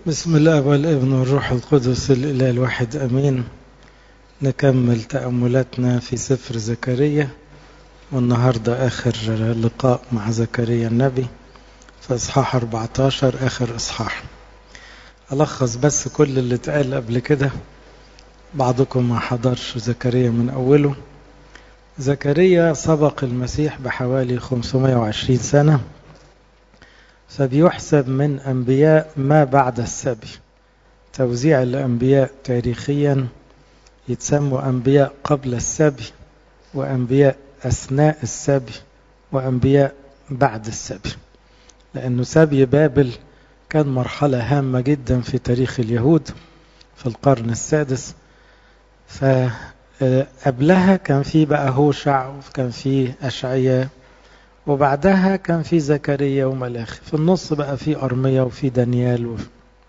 بسم الله والابن والروح القدس الإله الواحد أمين نكمل تأملاتنا في سفر زكريا والنهاردة آخر لقاء مع زكريا النبي في إصحاح 14 آخر إصحاح ألخص بس كل اللي اتقال قبل كده بعضكم ما حضرش زكريا من أوله زكريا سبق المسيح بحوالي 520 سنة فبيحسب من أنبياء ما بعد السبي توزيع الأنبياء تاريخيا يتسموا أنبياء قبل السبي وأنبياء أثناء السبي وأنبياء بعد السبي لأنه سبي بابل كان مرحلة هامة جدا في تاريخ اليهود في القرن السادس فقبلها كان في بقى هوشع وكان في أشعياء وبعدها كان في زكريا وملاخي في النص بقى في أرميا وفي دانيال وفي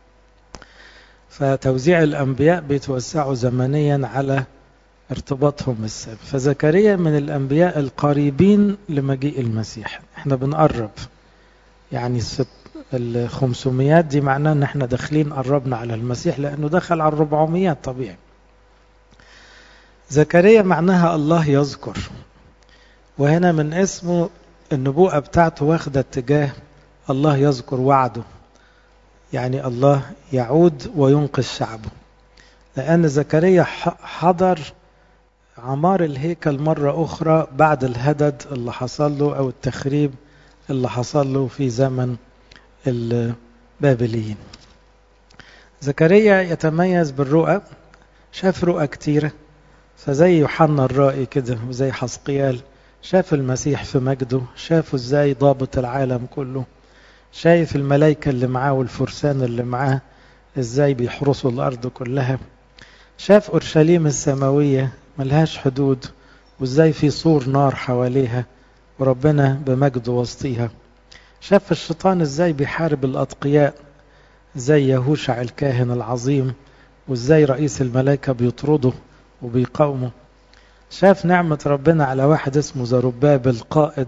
فتوزيع الأنبياء بيتوسعوا زمنيا على ارتباطهم بالسبب فزكريا من الأنبياء القريبين لمجيء المسيح احنا بنقرب يعني ال 500 دي معناه ان احنا داخلين قربنا على المسيح لانه دخل على 400 طبيعي زكريا معناها الله يذكر وهنا من اسمه النبوءة بتاعته واخدة اتجاه الله يذكر وعده يعني الله يعود وينقذ شعبه لأن زكريا حضر عمار الهيكل مرة أخرى بعد الهدد اللي حصل له أو التخريب اللي حصل له في زمن البابليين زكريا يتميز بالرؤى شاف رؤى كتيرة فزي يوحنا الرائي كده وزي حسقيال شاف المسيح في مجده شافه ازاي ضابط العالم كله شايف الملائكة اللي معاه والفرسان اللي معاه ازاي بيحرسوا الأرض كلها شاف أورشليم السماوية ملهاش حدود وازاي في سور نار حواليها وربنا بمجده وسطيها شاف الشيطان ازاي بيحارب الأتقياء زي يهوشع الكاهن العظيم وازاي رئيس الملائكة بيطرده وبيقاومه شاف نعمة ربنا على واحد اسمه زربابل قائد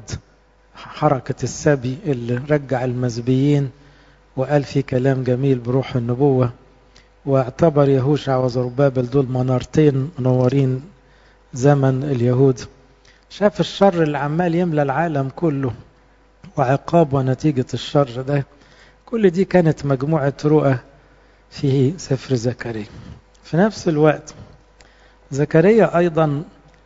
حركة السبي اللي رجع المزبيين وقال في كلام جميل بروح النبوة واعتبر يهوشع وزربابل دول منارتين منورين زمن اليهود شاف الشر اللي عمال يملى العالم كله وعقاب ونتيجة الشر ده كل دي كانت مجموعة رؤى في سفر زكريا في نفس الوقت زكريا أيضا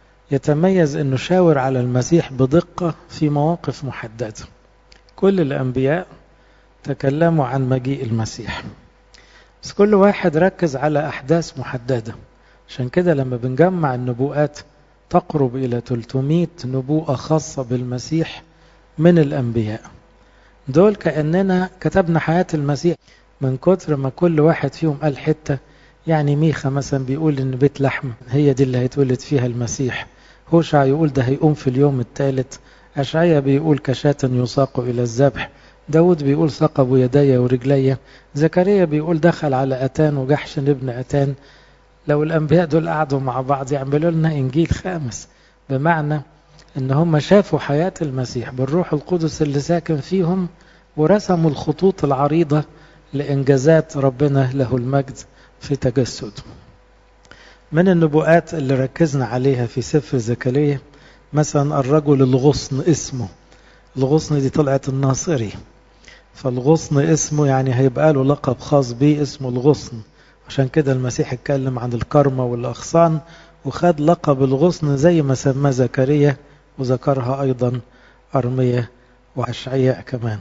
يتميز أنه شاور على المسيح بدقة في مواقف محددة كل الأنبياء تكلموا عن مجيء المسيح بس كل واحد ركز على أحداث محددة عشان كده لما بنجمع النبوءات تقرب إلى 300 نبوءة خاصة بالمسيح من الأنبياء دول كأننا كتبنا حياة المسيح من كتر ما كل واحد فيهم قال حتة يعني ميخا مثلا بيقول إن بيت لحم هي دي اللي هيتولد فيها المسيح هوشع يقول ده هيقوم في اليوم الثالث أشعيا بيقول كشاة يساق إلى الذبح داود بيقول ثقب يدي ورجلي زكريا بيقول دخل على أتان وجحش ابن أتان لو الأنبياء دول قعدوا مع بعض يعملوا لنا إنجيل خامس بمعنى إن هم شافوا حياة المسيح بالروح القدس اللي ساكن فيهم ورسموا الخطوط العريضة لإنجازات ربنا له المجد في تجسده من النبوءات اللي ركزنا عليها في سفر زكريا مثلا الرجل الغصن اسمه الغصن دي طلعت الناصري فالغصن اسمه يعني هيبقى له لقب خاص بيه اسمه الغصن عشان كده المسيح اتكلم عن الكرمة والأغصان وخد لقب الغصن زي ما سماه زكريا وذكرها أيضا أرمية وأشعياء كمان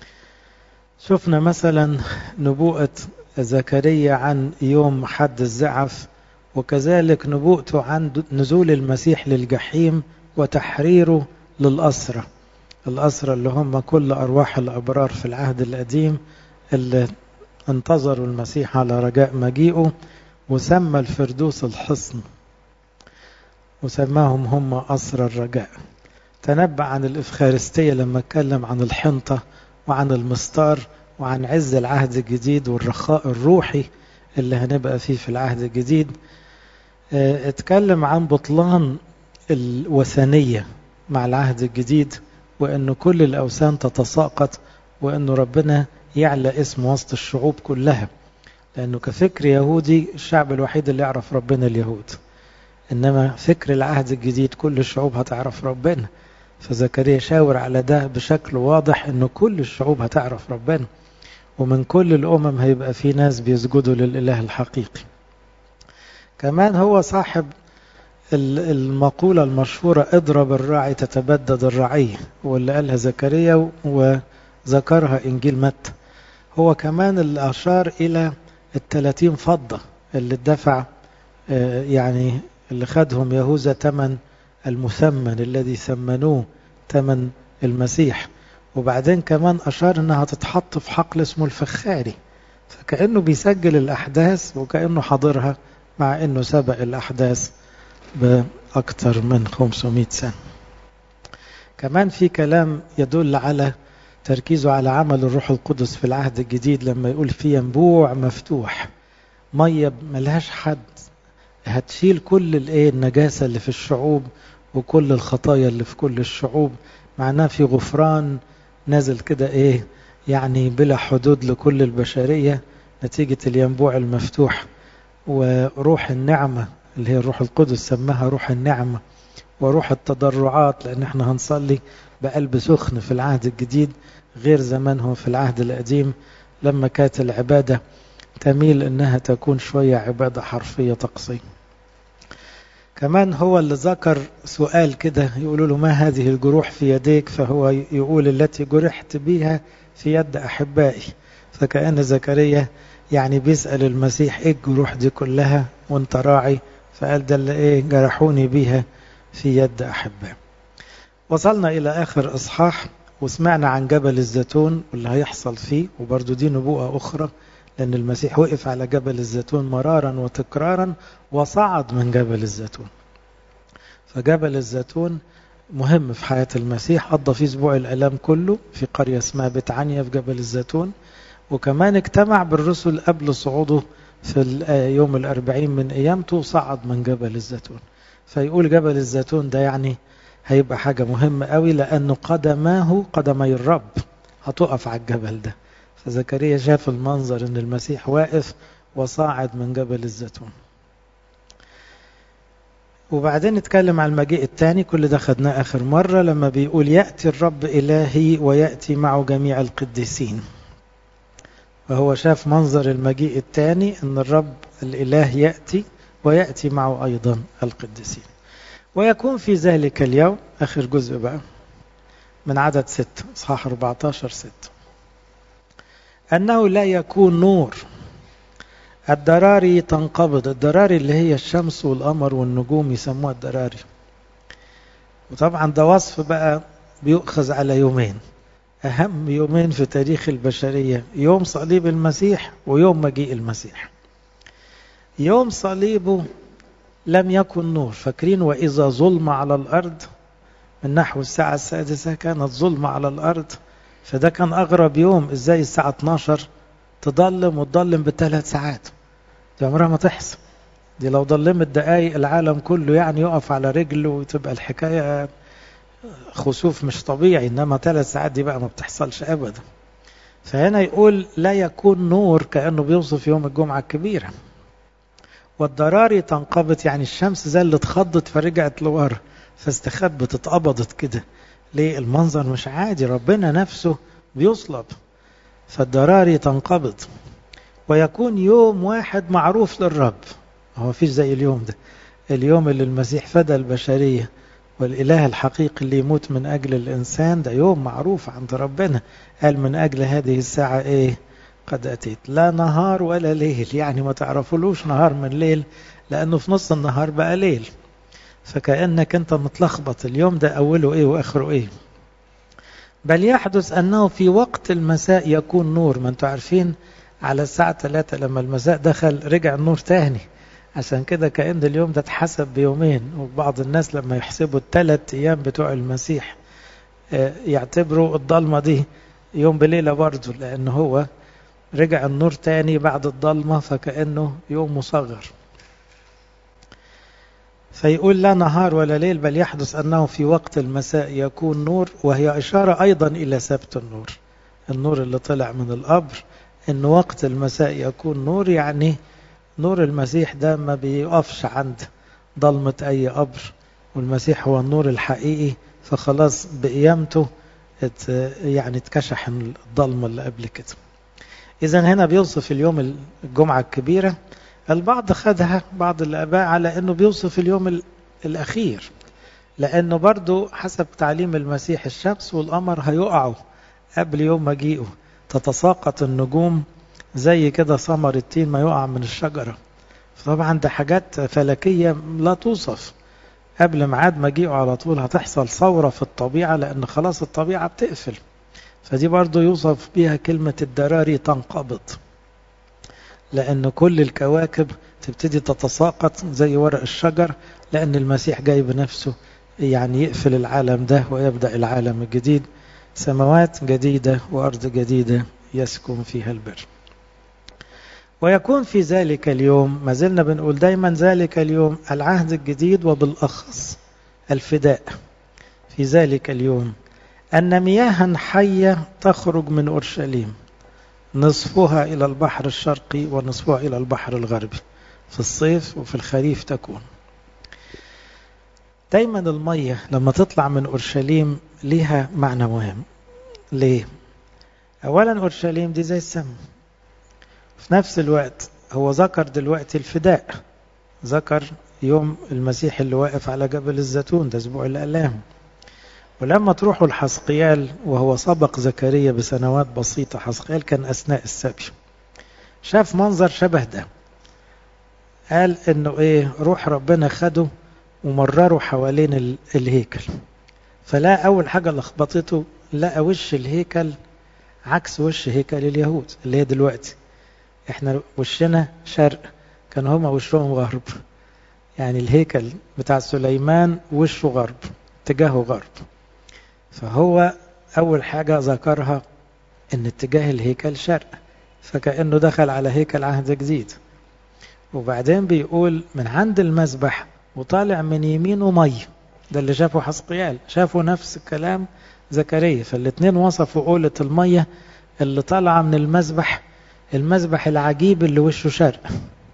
شفنا مثلا نبوءة زكريا عن يوم حد الزعف وكذلك نبوءته عن نزول المسيح للجحيم وتحريره للأسرة الأسرة اللي هم كل أرواح الأبرار في العهد القديم اللي انتظروا المسيح على رجاء مجيئه وسمى الفردوس الحصن وسماهم هم أسرى الرجاء تنبأ عن الإفخارستية لما اتكلم عن الحنطة وعن المستار وعن عز العهد الجديد والرخاء الروحي اللي هنبقى فيه في العهد الجديد اتكلم عن بطلان الوثنية مع العهد الجديد وأن كل الأوثان تتساقط وأن ربنا يعلى اسم وسط الشعوب كلها لأنه كفكر يهودي الشعب الوحيد اللي يعرف ربنا اليهود إنما فكر العهد الجديد كل الشعوب هتعرف ربنا فزكريا شاور على ده بشكل واضح إنه كل الشعوب هتعرف ربنا ومن كل الأمم هيبقى في ناس بيسجدوا للإله الحقيقي كمان هو صاحب المقولة المشهورة اضرب الراعي تتبدد الرعية واللي قالها زكريا وذكرها إنجيل متى هو كمان اللي أشار إلى الثلاثين فضة اللي اتدفع يعني اللي خدهم يهوذا تمن المثمن الذي ثمنوه تمن المسيح وبعدين كمان أشار إنها تتحط في حقل اسمه الفخاري فكأنه بيسجل الأحداث وكأنه حاضرها مع إنه سبق الأحداث بأكثر من 500 سنة كمان في كلام يدل على تركيزه على عمل الروح القدس في العهد الجديد لما يقول في ينبوع مفتوح مية ملهاش حد هتشيل كل الايه النجاسة اللي في الشعوب وكل الخطايا اللي في كل الشعوب معناه في غفران نازل كده ايه يعني بلا حدود لكل البشرية نتيجة الينبوع المفتوح وروح النعمة اللي هي الروح القدس سماها روح النعمة وروح التضرعات لأن احنا هنصلي بقلب سخن في العهد الجديد غير زمانهم في العهد القديم لما كانت العبادة تميل انها تكون شوية عبادة حرفية طقسية كمان هو اللي ذكر سؤال كده يقولوا له ما هذه الجروح في يديك فهو يقول التي جرحت بها في يد أحبائي فكأن زكريا يعني بيسأل المسيح ايه الجروح دي كلها وانت راعي فقال ده اللي ايه جرحوني بيها في يد أحبائي وصلنا إلى آخر إصحاح وسمعنا عن جبل الزيتون واللي هيحصل فيه وبرضو دي نبوءة أخرى لأن المسيح وقف على جبل الزيتون مرارا وتكرارا وصعد من جبل الزيتون فجبل الزيتون مهم في حياة المسيح قضى فيه أسبوع الألام كله في قرية اسمها بتعنيا في جبل الزيتون وكمان اجتمع بالرسل قبل صعوده في يوم الأربعين من أيامته صعد من جبل الزيتون فيقول جبل الزيتون ده يعني هيبقى حاجة مهمة قوي لأنه قدماه قدمي الرب هتقف على الجبل ده فزكريا شاف المنظر ان المسيح واقف وصاعد من جبل الزيتون وبعدين نتكلم عن المجيء الثاني كل ده خدناه آخر مرة لما بيقول يأتي الرب إلهي ويأتي معه جميع القديسين وهو شاف منظر المجيء الثاني أن الرب الإله يأتي ويأتي معه أيضا القديسين ويكون في ذلك اليوم آخر جزء بقى من عدد ستة إصحاح 14 ستة أنه لا يكون نور الدراري تنقبض الدراري اللي هي الشمس والقمر والنجوم يسموها الدراري وطبعا ده وصف بقى بيؤخذ على يومين أهم يومين في تاريخ البشرية يوم صليب المسيح ويوم مجيء المسيح يوم صليبه لم يكن نور فاكرين وإذا ظلم على الأرض من نحو الساعة السادسة كانت ظلمة على الأرض فده كان أغرب يوم إزاي الساعة 12 تضلم وتضلم بثلاث ساعات دي عمرها ما تحصل دي لو ضلمت دقايق العالم كله يعني يقف على رجله وتبقى الحكاية خسوف مش طبيعي إنما ثلاث ساعات دي بقى ما بتحصلش أبدا فهنا يقول لا يكون نور كأنه بيوصف يوم الجمعة الكبيرة والضراري تنقبض يعني الشمس زي اللي اتخضت فرجعت لورا فاستخبت اتقبضت كده ليه المنظر مش عادي ربنا نفسه بيصلب فالضراري تنقبض ويكون يوم واحد معروف للرب هو فيش زي اليوم ده اليوم اللي المسيح فدى البشرية والإله الحقيقي اللي يموت من أجل الإنسان ده يوم معروف عند ربنا قال من أجل هذه الساعة إيه قد أتيت لا نهار ولا ليل يعني ما تعرفلوش نهار من ليل لأنه في نص النهار بقى ليل فكأنك أنت متلخبط اليوم ده أوله إيه وآخره إيه بل يحدث أنه في وقت المساء يكون نور ما أنتم عارفين على الساعة 3 لما المساء دخل رجع النور تاني عشان كده كأن اليوم ده اتحسب بيومين وبعض الناس لما يحسبوا الثلاث أيام بتوع المسيح يعتبروا الضلمة دي يوم بليلة برضه لأن هو رجع النور تاني بعد الضلمة فكأنه يوم مصغر فيقول لا نهار ولا ليل بل يحدث أنه في وقت المساء يكون نور وهي إشارة أيضا إلى سبت النور النور اللي طلع من القبر ان وقت المساء يكون نور يعني نور المسيح ده ما بيقفش عند ضلمة اي قبر والمسيح هو النور الحقيقي فخلاص بقيامته يعني اتكشح الضلمة اللي قبل كده اذا هنا بيوصف اليوم الجمعة الكبيرة البعض خدها بعض الاباء على انه بيوصف اليوم الاخير لانه برضو حسب تعليم المسيح الشمس والقمر هيقعوا قبل يوم مجيئه تتساقط النجوم زي كده ثمر التين ما يقع من الشجرة طبعا ده حاجات فلكية لا توصف قبل ميعاد مجيئه على طول هتحصل ثورة في الطبيعة لأن خلاص الطبيعة بتقفل فدي برضو يوصف بيها كلمة الدراري تنقبض لأن كل الكواكب تبتدي تتساقط زي ورق الشجر لأن المسيح جاي بنفسه يعني يقفل العالم ده ويبدأ العالم الجديد سماوات جديدة وأرض جديدة يسكن فيها البر ويكون في ذلك اليوم ما زلنا بنقول دايما ذلك اليوم العهد الجديد وبالأخص الفداء في ذلك اليوم أن مياها حية تخرج من أورشليم نصفها إلى البحر الشرقي ونصفها إلى البحر الغربي في الصيف وفي الخريف تكون دايما المية لما تطلع من أورشليم ليها معنى مهم ليه؟ أولا أورشليم دي زي السماء في نفس الوقت هو ذكر دلوقتي الفداء ذكر يوم المسيح اللي واقف على جبل الزيتون ده أسبوع الآلام ولما تروحوا الحسقيال وهو سبق زكريا بسنوات بسيطة حسقيال كان أثناء السبي شاف منظر شبه ده قال انه ايه روح ربنا خده ومرره حوالين الهيكل فلا اول حاجة لخبطته لقى وش الهيكل عكس وش هيكل اليهود اللي هي دلوقتي احنا وشنا شرق كان هما وشهم غرب يعني الهيكل بتاع سليمان وشه غرب اتجاهه غرب فهو أول حاجة ذكرها إن اتجاه الهيكل شرق فكأنه دخل على هيكل عهد جديد وبعدين بيقول من عند المسبح وطالع من يمينه مي ده اللي شافه حسقيال شافوا نفس الكلام زكريا فالاتنين وصفوا قولة المية اللي طالعة من المسبح المسبح العجيب اللي وشه شرق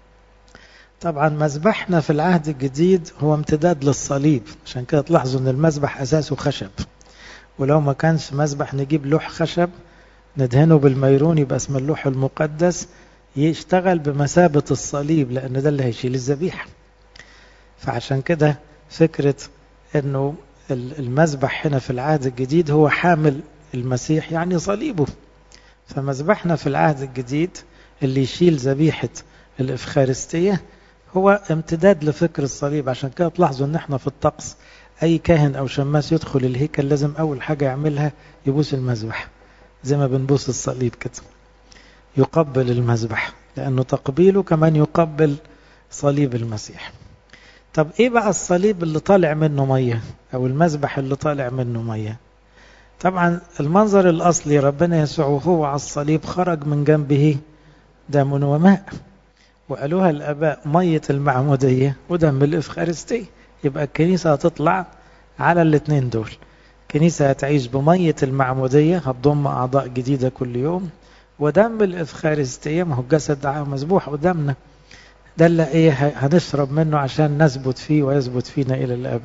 طبعا مسبحنا في العهد الجديد هو امتداد للصليب عشان كده تلاحظوا ان المسبح اساسه خشب ولو ما كانش مسبح نجيب لوح خشب ندهنه بالميرون يبقى اسم اللوح المقدس يشتغل بمثابة الصليب لأن ده اللي هيشيل الذبيحة فعشان كده فكرة أنه المذبح هنا في العهد الجديد هو حامل المسيح يعني صليبه فمذبحنا في العهد الجديد اللي يشيل ذبيحة الإفخارستية هو امتداد لفكر الصليب عشان كده تلاحظوا ان احنا في الطقس اي كاهن او شماس يدخل الهيكل لازم اول حاجة يعملها يبوس المذبح زي ما بنبوس الصليب كده يقبل المذبح لانه تقبيله كمان يقبل صليب المسيح طب ايه بقى الصليب اللي طالع منه مية او المذبح اللي طالع منه مية طبعا المنظر الاصلي ربنا يسوع وهو على الصليب خرج من جنبه دم وماء وقالوها الاباء مية المعمودية ودم الافخارستية يبقى الكنيسة هتطلع على الاثنين دول الكنيسة هتعيش بمية المعمودية هتضم أعضاء جديدة كل يوم ودم الإفخارستية ما هو الجسد مذبوح قدامنا ده اللي إيه هنشرب منه عشان نثبت فيه ويثبت فينا إلى الأبد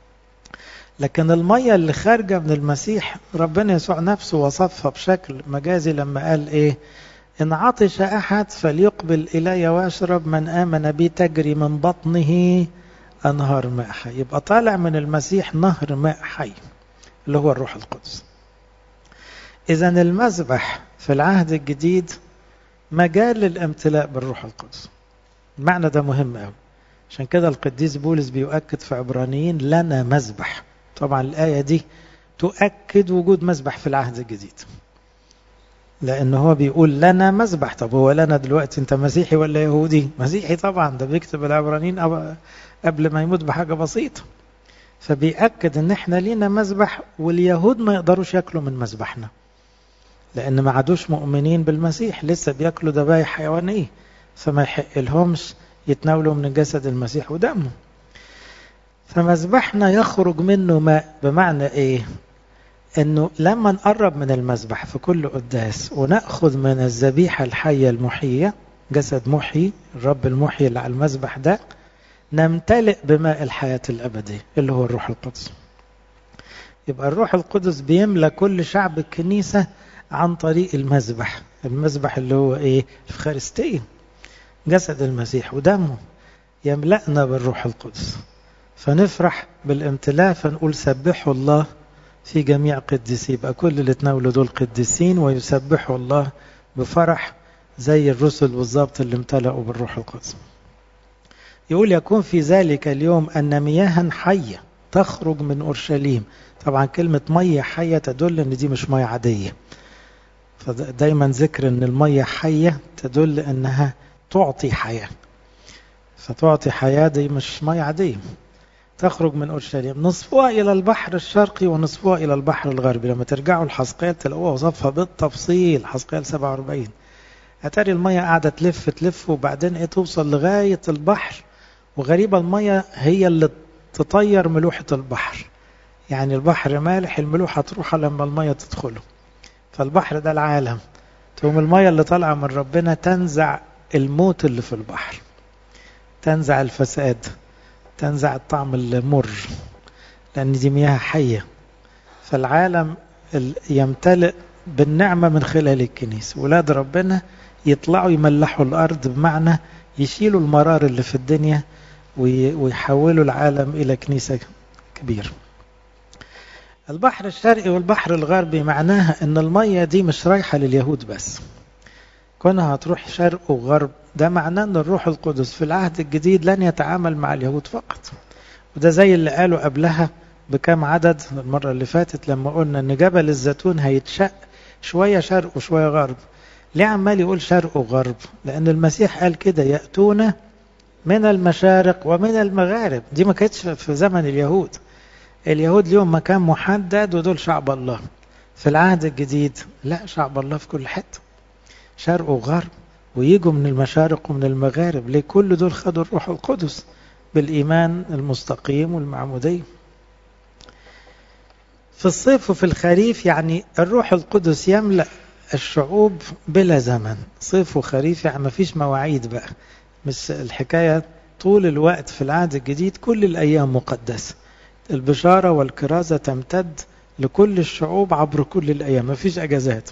لكن المية اللي خارجة من المسيح ربنا يسوع نفسه وصفها بشكل مجازي لما قال إيه إن عطش أحد فليقبل إلي واشرب من آمن بي تجري من بطنه أنهار ماء حي يبقى طالع من المسيح نهر ماء حي اللي هو الروح القدس إذا المذبح في العهد الجديد مجال للامتلاء بالروح القدس المعنى ده مهم قوي عشان كده القديس بولس بيؤكد في عبرانيين لنا مذبح طبعا الآية دي تؤكد وجود مذبح في العهد الجديد لأن هو بيقول لنا مذبح طب هو لنا دلوقتي أنت مسيحي ولا يهودي مسيحي طبعا ده بيكتب العبرانيين قبل ما يموت بحاجة بسيطة فبيأكد ان احنا لينا مذبح واليهود ما يقدروش ياكلوا من مذبحنا لان ما عادوش مؤمنين بالمسيح لسه بياكلوا ذبايح حيوانيه فما يحق لهمش يتناولوا من جسد المسيح ودمه فمذبحنا يخرج منه ماء بمعنى ايه انه لما نقرب من المذبح في كل قداس وناخذ من الذبيحه الحيه المحيه جسد محيي الرب المحيي اللي على المذبح ده نمتلئ بماء الحياه الابديه اللي هو الروح القدس يبقى الروح القدس بيملى كل شعب الكنيسه عن طريق المذبح المذبح اللي هو ايه الفخارستيه جسد المسيح ودمه يملأنا بالروح القدس فنفرح بالامتلاء فنقول سبحوا الله في جميع قديسي يبقى كل اللي تناولوا دول قديسين ويسبحوا الله بفرح زي الرسل بالظبط اللي امتلأوا بالروح القدس يقول يكون في ذلك اليوم أن مياها حية تخرج من أورشليم طبعا كلمة مية حية تدل أن دي مش مية عادية فدايما ذكر أن المية حية تدل أنها تعطي حياة فتعطي حياة دي مش مية عادية تخرج من أورشليم نصفها إلى البحر الشرقي ونصفها إلى البحر الغربي لما ترجعوا لحسقيال تلاقوها وصفها بالتفصيل حسقيال 47 أتاري المية قاعدة تلف تلف وبعدين إيه توصل لغاية البحر وغريبة المية هي اللي تطير ملوحة البحر يعني البحر مالح الملوحة تروح لما المية تدخله فالبحر ده العالم تقوم المية اللي طالعة من ربنا تنزع الموت اللي في البحر تنزع الفساد تنزع الطعم المر لأن دي مياه حية فالعالم يمتلئ بالنعمة من خلال الكنيسة ولاد ربنا يطلعوا يملحوا الأرض بمعنى يشيلوا المرار اللي في الدنيا ويحولوا العالم إلى كنيسة كبيرة البحر الشرقي والبحر الغربي معناها ان المية دي مش رايحة لليهود بس كونها هتروح شرق وغرب ده معناه ان الروح القدس في العهد الجديد لن يتعامل مع اليهود فقط وده زي اللي قالوا قبلها بكم عدد المرة اللي فاتت لما قلنا ان جبل الزيتون هيتشق شوية شرق وشوية غرب ليه عمال يقول شرق وغرب لان المسيح قال كده يأتون من المشارق ومن المغارب دي ما كانتش في زمن اليهود اليهود ليهم مكان محدد ودول شعب الله في العهد الجديد لا شعب الله في كل حته شرق وغرب ويجوا من المشارق ومن المغارب ليه كل دول خدوا الروح القدس بالإيمان المستقيم والمعمودية في الصيف وفي الخريف يعني الروح القدس يملأ الشعوب بلا زمن صيف وخريف يعني ما فيش مواعيد بقى مش الحكاية طول الوقت في العهد الجديد كل الأيام مقدسة البشارة والكرازة تمتد لكل الشعوب عبر كل الأيام ما فيش أجازات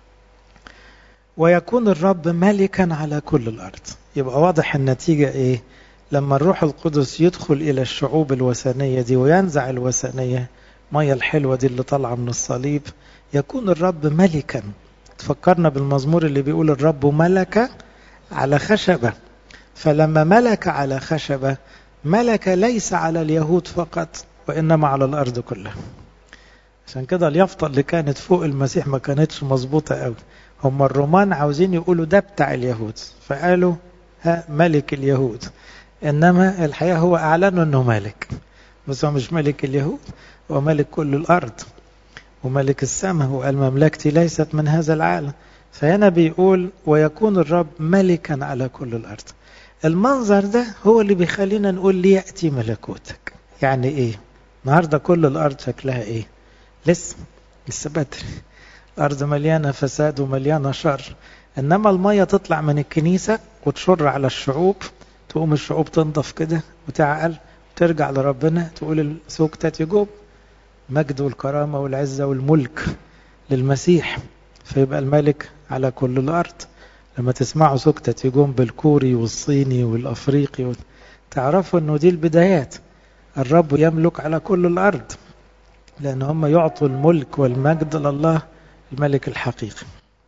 ويكون الرب ملكا على كل الأرض يبقى واضح النتيجة إيه لما الروح القدس يدخل إلى الشعوب الوثنية دي وينزع الوثنية مية الحلوة دي اللي طالعة من الصليب يكون الرب ملكا تفكرنا بالمزمور اللي بيقول الرب ملك على خشبة فلما ملك على خشبة ملك ليس على اليهود فقط وإنما على الأرض كلها عشان كده اليافطة اللي كانت فوق المسيح ما كانتش مظبوطة قوي هم الرومان عاوزين يقولوا ده بتاع اليهود فقالوا ها ملك اليهود إنما الحقيقة هو أعلنوا أنه ملك بس هو مش ملك اليهود هو ملك كل الأرض وملك السماء وقال مملكتي ليست من هذا العالم فهنا بيقول ويكون الرب ملكا على كل الأرض المنظر ده هو اللي بيخلينا نقول ليأتي ملكوتك يعني ايه النهارده كل الارض شكلها ايه لسه لسه بدري الارض مليانه فساد ومليانه شر انما الميه تطلع من الكنيسه وتشر على الشعوب تقوم الشعوب تنضف كده وتعقل وترجع لربنا تقول سكتت يجوب مجد والكرامه والعزه والملك للمسيح فيبقى الملك على كل الارض لما تسمعوا سكتة يجوم بالكوري والصيني والأفريقي تعرفوا أنه دي البدايات الرب يملك على كل الأرض لأن هم يعطوا الملك والمجد لله الملك الحقيقي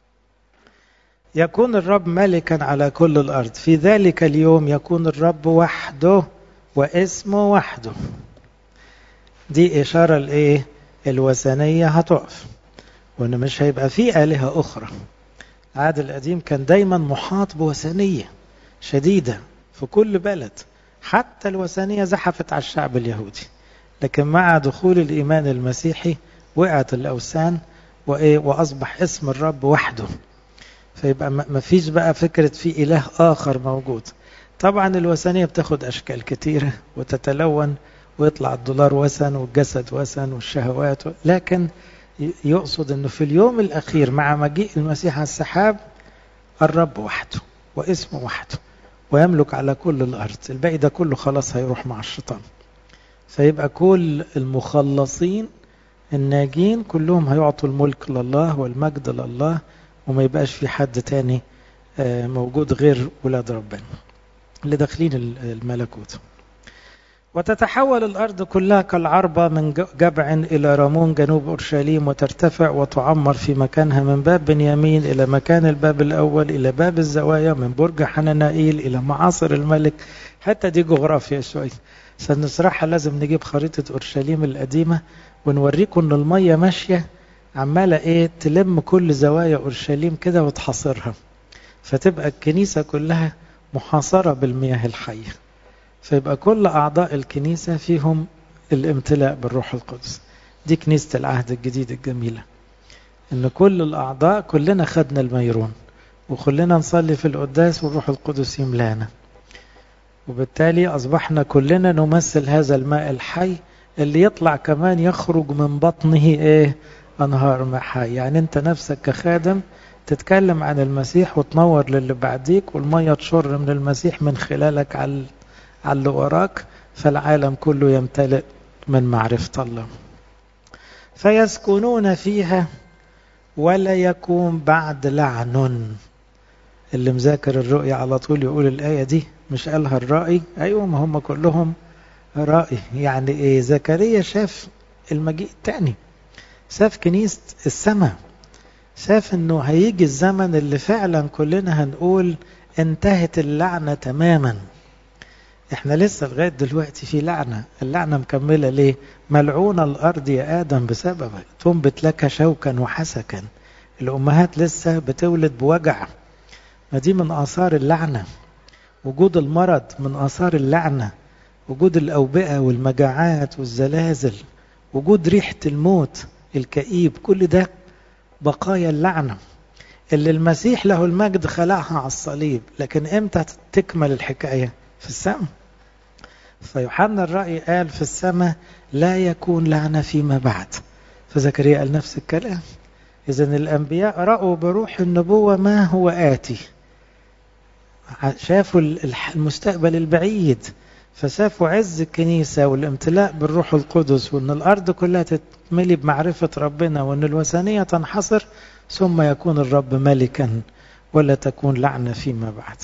يكون الرب ملكا على كل الأرض في ذلك اليوم يكون الرب وحده واسمه وحده دي إشارة لإيه الوثنية هتقف وإن مش هيبقى في آلهة أخرى العهد القديم كان دايما محاط بوثنية شديدة في كل بلد حتى الوثنية زحفت على الشعب اليهودي لكن مع دخول الإيمان المسيحي وقعت الأوثان وأصبح اسم الرب وحده فيبقى ما فيش بقى فكرة في إله آخر موجود طبعا الوثنية بتاخد أشكال كتيرة وتتلون ويطلع الدولار وثن والجسد وثن والشهوات لكن يقصد أنه في اليوم الأخير مع مجيء المسيح على السحاب الرب وحده واسمه وحده ويملك على كل الأرض الباقي ده كله خلاص هيروح مع الشيطان فيبقى كل المخلصين الناجين كلهم هيعطوا الملك لله والمجد لله وما يبقاش في حد تاني موجود غير ولاد ربنا اللي داخلين الملكوت وتتحول الأرض كلها كالعربة من جبع إلى رمون جنوب أورشليم وترتفع وتعمر في مكانها من باب بنيامين إلى مكان الباب الأول إلى باب الزوايا من برج حنانائيل إلى معاصر الملك حتى دي جغرافيا شوية سنشرحها لازم نجيب خريطة أورشليم القديمة ونوريكم إن المية ماشية عمالة إيه تلم كل زوايا أورشليم كده وتحاصرها فتبقى الكنيسة كلها محاصرة بالمياه الحية فيبقى كل أعضاء الكنيسة فيهم الامتلاء بالروح القدس دي كنيسة العهد الجديد الجميلة إن كل الأعضاء كلنا خدنا الميرون وكلنا نصلي في القداس والروح القدس يملانا وبالتالي أصبحنا كلنا نمثل هذا الماء الحي اللي يطلع كمان يخرج من بطنه إيه أنهار ماء حي يعني أنت نفسك كخادم تتكلم عن المسيح وتنور للي بعديك والمية تشر من المسيح من خلالك على على اللي وراك فالعالم كله يمتلئ من معرفة الله فيسكنون فيها ولا يكون بعد لعن اللي مذاكر الرؤية على طول يقول الآية دي مش قالها الرائي أيوة ما هم كلهم رائي يعني إيه زكريا شاف المجيء التاني شاف كنيسة السماء شاف انه هيجي الزمن اللي فعلا كلنا هنقول انتهت اللعنة تماما احنا لسه لغاية دلوقتي في لعنة اللعنة مكملة ليه ملعون الارض يا ادم بسببك تنبت لك شوكا وحسكا الامهات لسه بتولد بوجع ما دي من اثار اللعنة وجود المرض من اثار اللعنة وجود الاوبئة والمجاعات والزلازل وجود ريحة الموت الكئيب كل ده بقايا اللعنة اللي المسيح له المجد خلعها على الصليب لكن امتى تكمل الحكاية في السماء فيوحنا الرأي قال في السماء لا يكون لعنة فيما بعد فزكريا قال نفس الكلام إذا الأنبياء رأوا بروح النبوة ما هو آتي شافوا المستقبل البعيد فشافوا عز الكنيسة والامتلاء بالروح القدس وأن الأرض كلها تتملي بمعرفة ربنا وأن الوثنية تنحصر ثم يكون الرب ملكا ولا تكون لعنة فيما بعد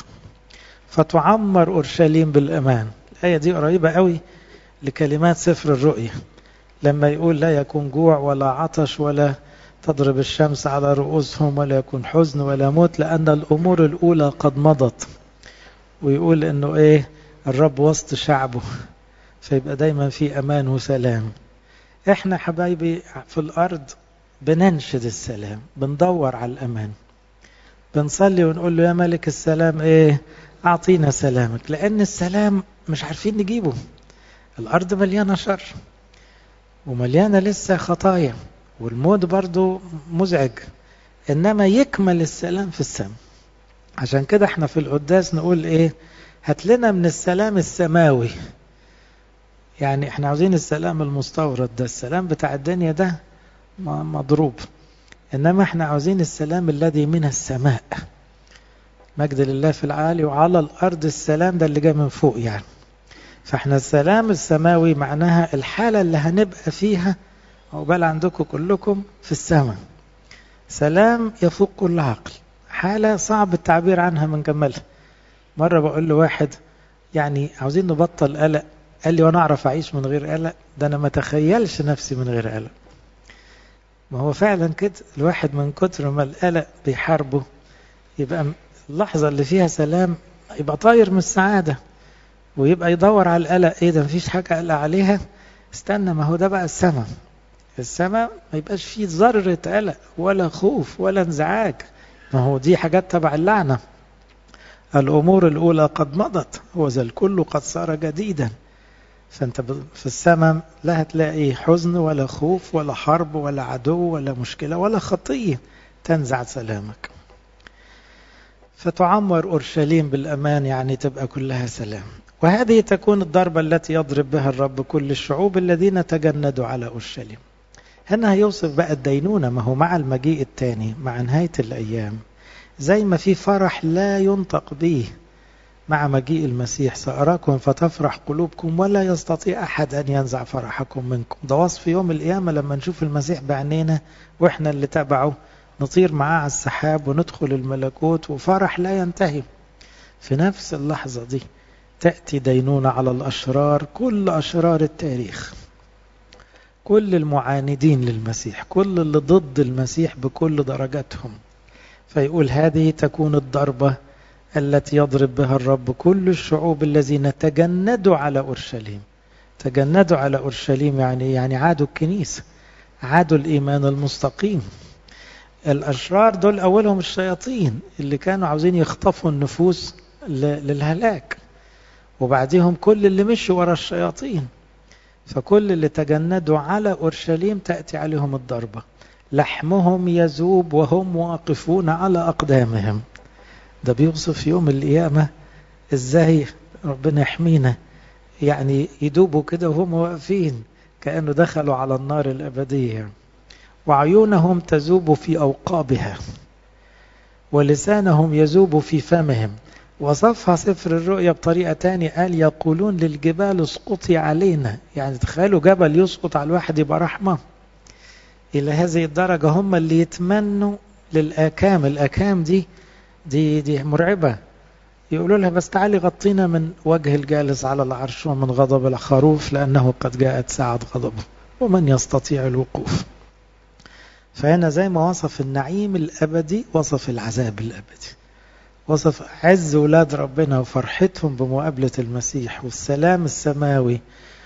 فتعمر أورشليم بالأمان الآية دي قريبة قوي لكلمات سفر الرؤيا لما يقول لا يكون جوع ولا عطش ولا تضرب الشمس على رؤوسهم ولا يكون حزن ولا موت لأن الأمور الأولى قد مضت ويقول إنه إيه الرب وسط شعبه فيبقى دايما في أمان وسلام إحنا حبايبي في الأرض بننشد السلام بندور على الأمان بنصلي ونقول له يا ملك السلام إيه أعطينا سلامك لأن السلام مش عارفين نجيبه الأرض مليانة شر ومليانة لسه خطايا والموت برضو مزعج إنما يكمل السلام في السماء عشان كده احنا في القداس نقول ايه هات لنا من السلام السماوي يعني احنا عاوزين السلام المستورد ده السلام بتاع الدنيا ده مضروب انما احنا عاوزين السلام الذي من السماء مجد لله في العالي وعلى الارض السلام ده اللي جاي من فوق يعني فاحنا السلام السماوي معناها الحالة اللي هنبقى فيها عقبال عندكم كلكم في السماء سلام يفوق كل عقل حالة صعب التعبير عنها من جمالها مرة بقول له واحد يعني عاوزين نبطل قلق قال لي وانا اعرف اعيش من غير قلق ده انا ما تخيلش نفسي من غير قلق ما هو فعلا كده الواحد من كتر ما القلق بيحاربه يبقى اللحظة اللي فيها سلام يبقى طاير من السعادة ويبقى يدور على القلق ايه ده مفيش حاجة قلق عليها استنى ما هو ده بقى السماء السماء ما يبقاش فيه ذرة قلق ولا خوف ولا انزعاج ما هو دي حاجات تبع اللعنة الأمور الأولى قد مضت وذا الكل قد صار جديدا فأنت في السماء لا هتلاقي حزن ولا خوف ولا حرب ولا عدو ولا مشكلة ولا خطية تنزع سلامك فتعمر أورشليم بالأمان يعني تبقى كلها سلام وهذه تكون الضربة التي يضرب بها الرب كل الشعوب الذين تجندوا على أورشليم هنا هيوصف بقى الدينونة ما هو مع المجيء الثاني مع نهاية الأيام زي ما في فرح لا ينطق به مع مجيء المسيح سأراكم فتفرح قلوبكم ولا يستطيع أحد أن ينزع فرحكم منكم ده وصف يوم القيامة لما نشوف المسيح بعينينا وإحنا اللي تبعه نطير معاه على السحاب وندخل الملكوت وفرح لا ينتهي في نفس اللحظة دي تأتي دينونة على الأشرار كل أشرار التاريخ كل المعاندين للمسيح كل اللي ضد المسيح بكل درجاتهم فيقول هذه تكون الضربة التي يضرب بها الرب كل الشعوب الذين تجندوا على أورشليم تجندوا على أورشليم يعني يعني عادوا الكنيسة عادوا الإيمان المستقيم الأشرار دول أولهم الشياطين اللي كانوا عاوزين يخطفوا النفوس للهلاك وبعدهم كل اللي مشوا ورا الشياطين فكل اللي تجندوا على أورشليم تأتي عليهم الضربة لحمهم يذوب وهم واقفون على أقدامهم ده بيوصف يوم القيامة ازاي ربنا يحمينا يعني يدوبوا كده وهم واقفين كأنه دخلوا على النار الأبدية وعيونهم تذوب في أوقابها ولسانهم يذوب في فمهم وصفها سفر الرؤيا بطريقة تانية قال يقولون للجبال اسقطي علينا يعني تخيلوا جبل يسقط على الواحد يبقى رحمة إلى هذه الدرجة هم اللي يتمنوا للآكام الآكام دي دي دي مرعبة يقولوا لها بس تعالي غطينا من وجه الجالس على العرش ومن غضب الخروف لأنه قد جاءت ساعة غضبه ومن يستطيع الوقوف فهنا زي ما وصف النعيم الأبدي وصف العذاب الأبدي وصف عز ولاد ربنا وفرحتهم بمقابلة المسيح والسلام السماوي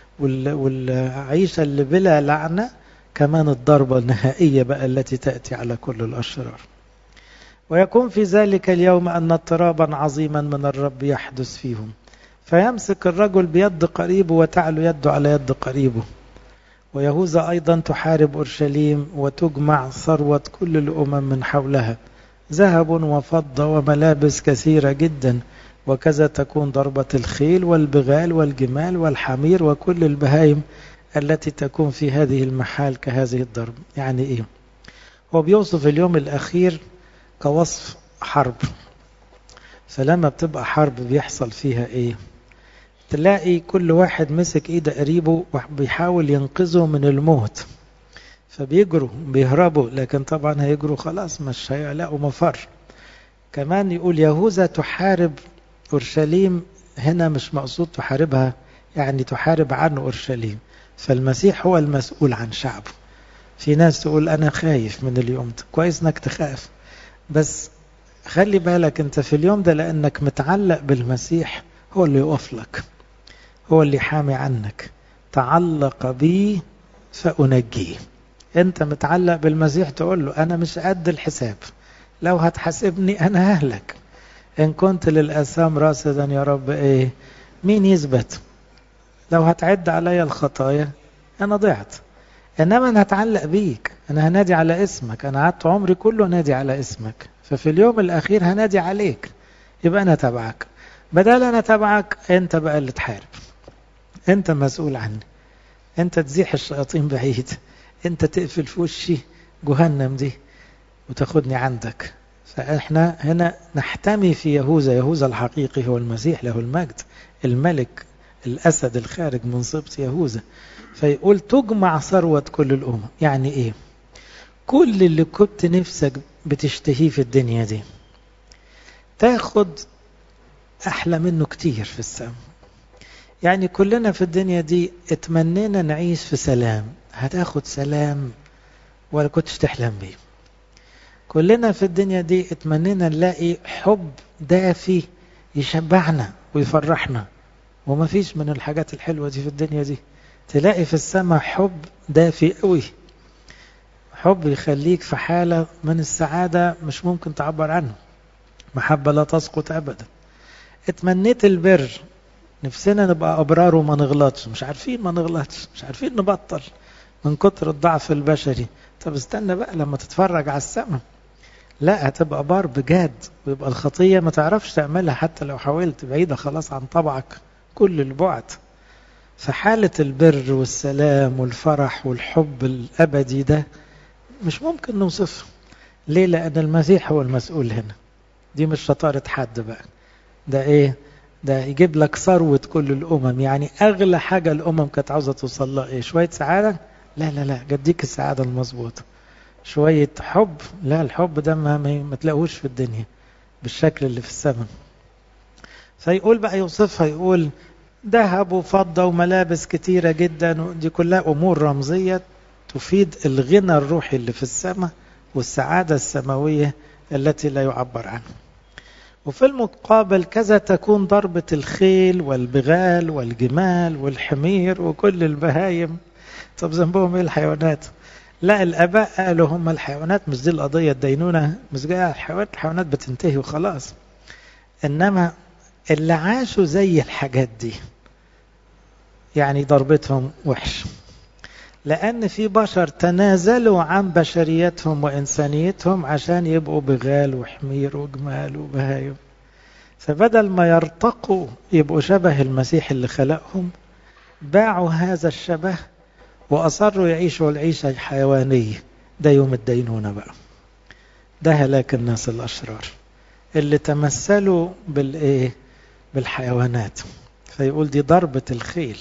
والعيشة اللي بلا لعنة كمان الضربة النهائية بقى التي تأتي على كل الأشرار ويكون في ذلك اليوم أن اضطرابا عظيما من الرب يحدث فيهم فيمسك الرجل بيد قريبه وتعلو يده على يد قريبه ويهوذا أيضا تحارب أورشليم وتجمع ثروة كل الأمم من حولها ذهب وفضة وملابس كثيرة جدا وكذا تكون ضربة الخيل والبغال والجمال والحمير وكل البهايم التي تكون في هذه المحال كهذه الضرب يعني إيه هو بيوصف اليوم الأخير كوصف حرب فلما بتبقى حرب بيحصل فيها ايه تلاقي كل واحد مسك ايد قريبه وبيحاول ينقذه من الموت فبيجروا بيهربوا لكن طبعا هيجروا خلاص مش هيلاقوا مفر كمان يقول يهوذا تحارب اورشليم هنا مش مقصود تحاربها يعني تحارب عنه اورشليم فالمسيح هو المسؤول عن شعبه في ناس تقول انا خايف من اليوم ده كويس انك تخاف بس خلي بالك انت في اليوم ده لانك متعلق بالمسيح هو اللي يقف لك هو اللي حامي عنك تعلق بي فأنجيه انت متعلق بالمسيح تقول له انا مش قد الحساب لو هتحاسبني انا ههلك ان كنت للأثام راصدا يا رب ايه مين يثبت لو هتعد عليا الخطايا انا ضعت انما انا هتعلق بيك انا هنادي على اسمك انا قعدت عمري كله نادي على اسمك ففي اليوم الاخير هنادي عليك يبقى انا تبعك بدل انا تبعك انت بقى اللي تحارب انت مسؤول عني انت تزيح الشياطين بعيد انت تقفل في وشي جهنم دي وتاخدني عندك فاحنا هنا نحتمي في يهوذا يهوذا الحقيقي هو المسيح له المجد الملك الاسد الخارج من سبط يهوذا فيقول تجمع ثروة كل الأمم يعني إيه كل اللي كنت نفسك بتشتهيه في الدنيا دي تاخد أحلى منه كتير في السماء يعني كلنا في الدنيا دي اتمنينا نعيش في سلام هتاخد سلام ولا كنتش تحلم بيه كلنا في الدنيا دي اتمنينا نلاقي حب دافي يشبعنا ويفرحنا وما فيش من الحاجات الحلوة دي في الدنيا دي تلاقي في السماء حب دافي قوي حب يخليك في حالة من السعادة مش ممكن تعبر عنه محبة لا تسقط أبدا اتمنيت البر نفسنا نبقى أبرار وما نغلطش مش عارفين ما نغلطش مش عارفين نبطل من كتر الضعف البشري طب استنى بقى لما تتفرج على السماء لا هتبقى بار بجد ويبقى الخطية ما تعرفش تعملها حتى لو حاولت بعيدة خلاص عن طبعك كل البعد فحالة البر والسلام والفرح والحب الأبدي ده مش ممكن نوصفه ليه لأن المسيح هو المسؤول هنا دي مش شطارة حد بقى ده ايه ده يجيب لك ثروة كل الأمم يعني أغلى حاجة الأمم كانت عاوزة توصل لها إيه شوية سعادة لا لا لا جديك السعادة المظبوطة شوية حب لا الحب ده ما, ما تلاقوش في الدنيا بالشكل اللي في السماء فيقول بقى يوصفها يقول ذهب وفضة وملابس كتيرة جدا دي كلها أمور رمزية تفيد الغنى الروحي اللي في السماء والسعادة السماوية التي لا يعبر عنها وفي المقابل كذا تكون ضربة الخيل والبغال والجمال والحمير وكل البهايم طب ذنبهم ايه الحيوانات لا الاباء قالوا هم الحيوانات مش دي القضيه الدينونه مش جايه الحيوانات الحيوانات بتنتهي وخلاص انما اللي عاشوا زي الحاجات دي يعني ضربتهم وحش لأن في بشر تنازلوا عن بشريتهم وإنسانيتهم عشان يبقوا بغال وحمير وجمال وبهايم فبدل ما يرتقوا يبقوا شبه المسيح اللي خلقهم باعوا هذا الشبه وأصروا يعيشوا العيشة الحيوانية ده يوم الدينونة بقى ده هلاك الناس الأشرار اللي تمثلوا بالإيه بالحيوانات فيقول دي ضربة الخيل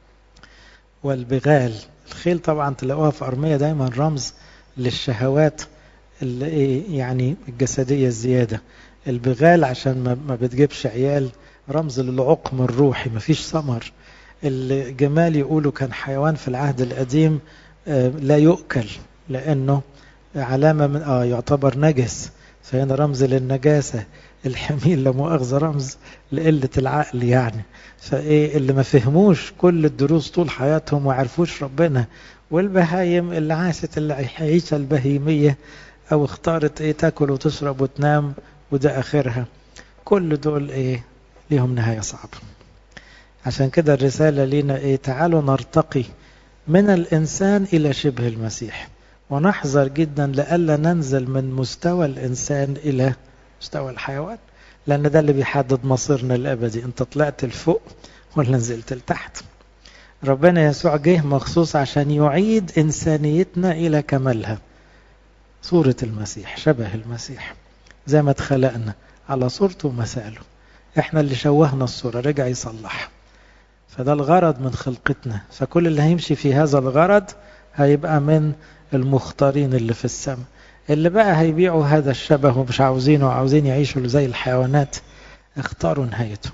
والبغال الخيل طبعا تلاقوها في أرمية دايما رمز للشهوات اللي يعني الجسدية الزيادة البغال عشان ما بتجيبش عيال رمز للعقم الروحي مفيش ثمر الجمال يقولوا كان حيوان في العهد القديم لا يؤكل لأنه علامة من آه يعتبر نجس فهنا رمز للنجاسة الحميل لا مؤاخذة رمز لقلة العقل يعني فايه اللي ما فهموش كل الدروس طول حياتهم وعرفوش ربنا والبهايم اللي عاشت العيشة البهيمية او اختارت ايه تاكل وتشرب وتنام وده اخرها كل دول ايه ليهم نهاية صعبة عشان كده الرسالة لينا ايه تعالوا نرتقي من الانسان الى شبه المسيح ونحذر جدا لألا ننزل من مستوى الإنسان إلى مستوى الحيوان لأن ده اللي بيحدد مصيرنا الأبدي أنت طلعت لفوق ولا نزلت لتحت ربنا يسوع جه مخصوص عشان يعيد إنسانيتنا إلى كمالها صورة المسيح شبه المسيح زي ما اتخلقنا على صورته ومثاله احنا اللي شوهنا الصورة رجع يصلح فده الغرض من خلقتنا فكل اللي هيمشي في هذا الغرض هيبقى من المختارين اللي في السماء اللي بقى هيبيعوا هذا الشبه ومش عاوزينه وعاوزين يعيشوا زي الحيوانات اختاروا نهايته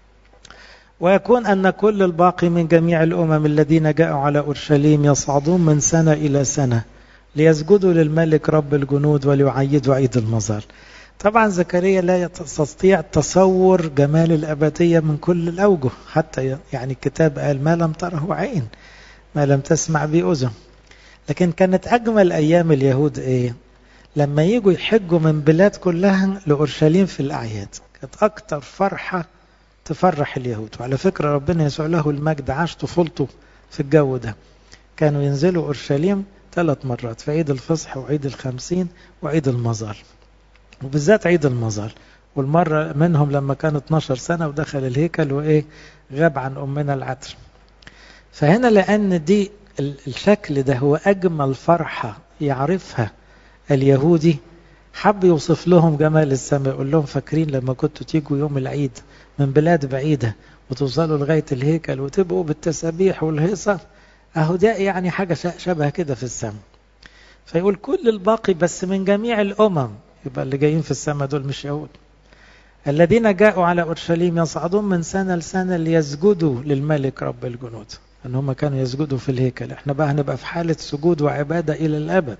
ويكون أن كل الباقي من جميع الأمم الذين جاءوا على أورشليم يصعدون من سنة إلى سنة ليسجدوا للملك رب الجنود وليعيدوا عيد المظال طبعا زكريا لا يستطيع تصور جمال الأبدية من كل الأوجه حتى يعني الكتاب قال ما لم تره عين ما لم تسمع به أذن لكن كانت أجمل أيام اليهود إيه لما يجوا يحجوا من بلاد كلها لأورشليم في الأعياد كانت أكتر فرحة تفرح اليهود وعلى فكرة ربنا يسوع له المجد عاش طفولته في الجو ده كانوا ينزلوا أورشليم ثلاث مرات في عيد الفصح وعيد الخمسين وعيد المظال وبالذات عيد المظال والمرة منهم لما كان 12 سنة ودخل الهيكل وإيه غاب عن أمنا العتر فهنا لأن دي الشكل ده هو أجمل فرحة يعرفها اليهودي حب يوصف لهم جمال السماء يقول لهم فاكرين لما كنتوا تيجوا يوم العيد من بلاد بعيدة وتوصلوا لغاية الهيكل وتبقوا بالتسابيح والهيصة أهو ده يعني حاجة شبه كده في السماء فيقول كل الباقي بس من جميع الأمم يبقى اللي جايين في السماء دول مش يهود الذين جاءوا على أورشليم يصعدون من سنة لسنة ليسجدوا للملك رب الجنود ان هم كانوا يسجدوا في الهيكل احنا بقى هنبقى في حالة سجود وعبادة الى الابد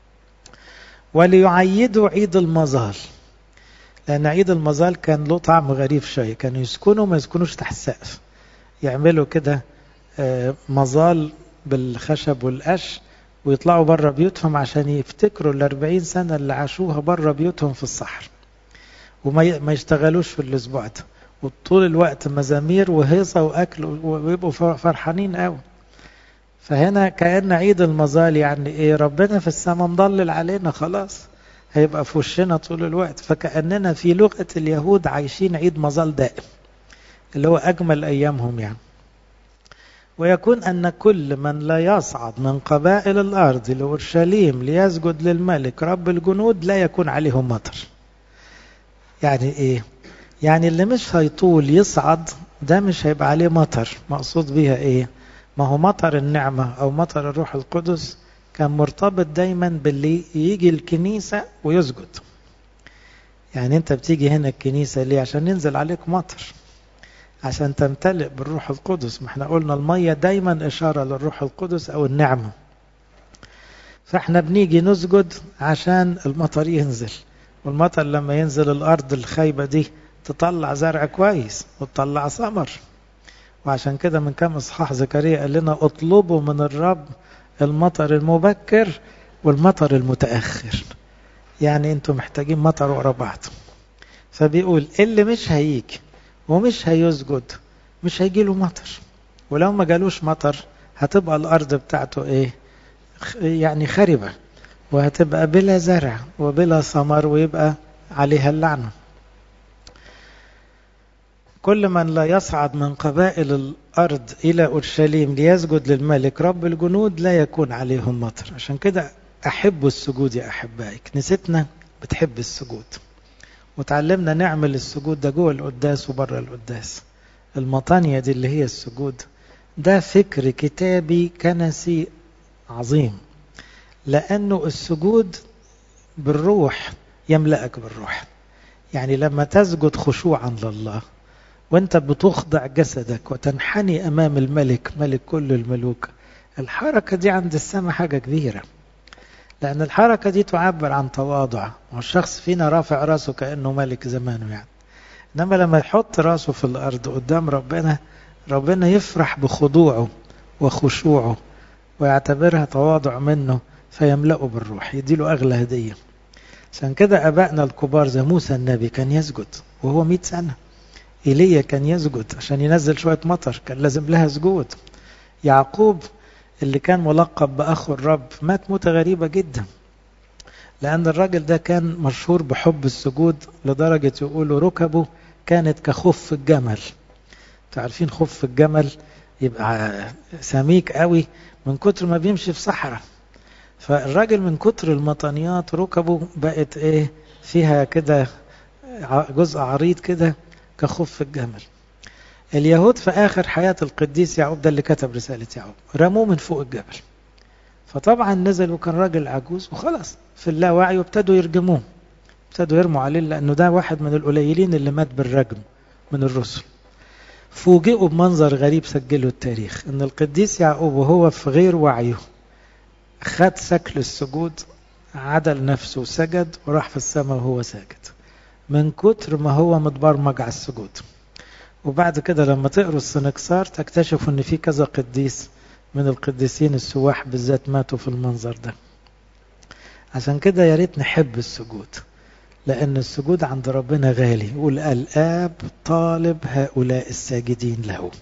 وليعيدوا عيد المظال لان عيد المظال كان له طعم غريب شوية كانوا يسكنوا ما يسكنوش تحت السقف يعملوا كده مظال بالخشب والقش ويطلعوا بره بيوتهم عشان يفتكروا الأربعين سنة اللي عاشوها بره بيوتهم في الصحر وما يشتغلوش في الأسبوع ده وطول الوقت مزامير وهيصة وأكل ويبقوا فرحانين قوي فهنا كأن عيد المظال يعني إيه ربنا في السماء مضلل علينا خلاص هيبقى في وشنا طول الوقت فكأننا في لغة اليهود عايشين عيد مظال دائم اللي هو أجمل أيامهم يعني ويكون أن كل من لا يصعد من قبائل الأرض لأورشليم ليسجد للملك رب الجنود لا يكون عليهم مطر يعني إيه؟ يعني اللي مش هيطول يصعد ده مش هيبقى عليه مطر مقصود بيها إيه؟ ما هو مطر النعمة أو مطر الروح القدس كان مرتبط دايما باللي يجي الكنيسة ويسجد يعني انت بتيجي هنا الكنيسة ليه عشان ينزل عليك مطر عشان تمتلئ بالروح القدس ما احنا قلنا المية دايما إشارة للروح القدس أو النعمة فاحنا بنيجي نسجد عشان المطر ينزل والمطر لما ينزل الأرض الخايبة دي تطلع زرع كويس وتطلع ثمر وعشان كده من كام إصحاح زكريا قال لنا اطلبوا من الرب المطر المبكر والمطر المتأخر يعني انتم محتاجين مطر ورا بعض فبيقول اللي مش هيجي ومش هيسجد مش هيجي له مطر ولو ما جالوش مطر هتبقى الأرض بتاعته ايه يعني خربة وهتبقى بلا زرع وبلا ثمر ويبقى عليها اللعنة كل من لا يصعد من قبائل الأرض إلى أورشليم ليسجد للملك رب الجنود لا يكون عليهم مطر عشان كده أحب السجود يا أحبائي كنيستنا بتحب السجود وتعلمنا نعمل السجود ده جوه القداس وبره القداس المطانية دي اللي هي السجود ده فكر كتابي كنسي عظيم لأنه السجود بالروح يملأك بالروح يعني لما تسجد خشوعا لله وانت بتخضع جسدك وتنحني امام الملك ملك كل الملوك الحركة دي عند السماء حاجة كبيرة لأن الحركة دي تعبر عن تواضع والشخص فينا رافع راسه كأنه ملك زمانه يعني إنما لما يحط راسه في الأرض قدام ربنا ربنا يفرح بخضوعه وخشوعه ويعتبرها تواضع منه فيملأه بالروح يديله أغلى هدية عشان كده أبائنا الكبار زي موسى النبي كان يسجد وهو مئة سنة إيليا كان يسجد عشان ينزل شوية مطر كان لازم لها سجود يعقوب اللي كان ملقب بأخو الرب مات موتة غريبة جدا لأن الراجل ده كان مشهور بحب السجود لدرجة يقولوا ركبه كانت كخف الجمل تعرفين خف الجمل يبقى سميك قوي من كتر ما بيمشي في صحراء فالراجل من كتر المطانيات ركبه بقت ايه فيها كده جزء عريض كده كخف الجمل اليهود في آخر حياة القديس يعقوب ده اللي كتب رسالة يعقوب رموه من فوق الجبل فطبعا نزل وكان راجل عجوز وخلاص في اللاوعي وابتدوا يرجموه ابتدوا يرموا عليه لأنه ده واحد من القليلين اللي مات بالرجم من الرسل فوجئوا بمنظر غريب سجله التاريخ ان القديس يعقوب وهو في غير وعيه خد شكل السجود عدل نفسه وسجد وراح في السماء وهو ساجد من كتر ما هو متبرمج على السجود وبعد كده لما تقروا السنكسار تكتشفوا ان في كذا قديس من القديسين السواح بالذات ماتوا في المنظر ده عشان كده يا ريت نحب السجود لأن السجود عند ربنا غالي يقول الآب طالب هؤلاء الساجدين له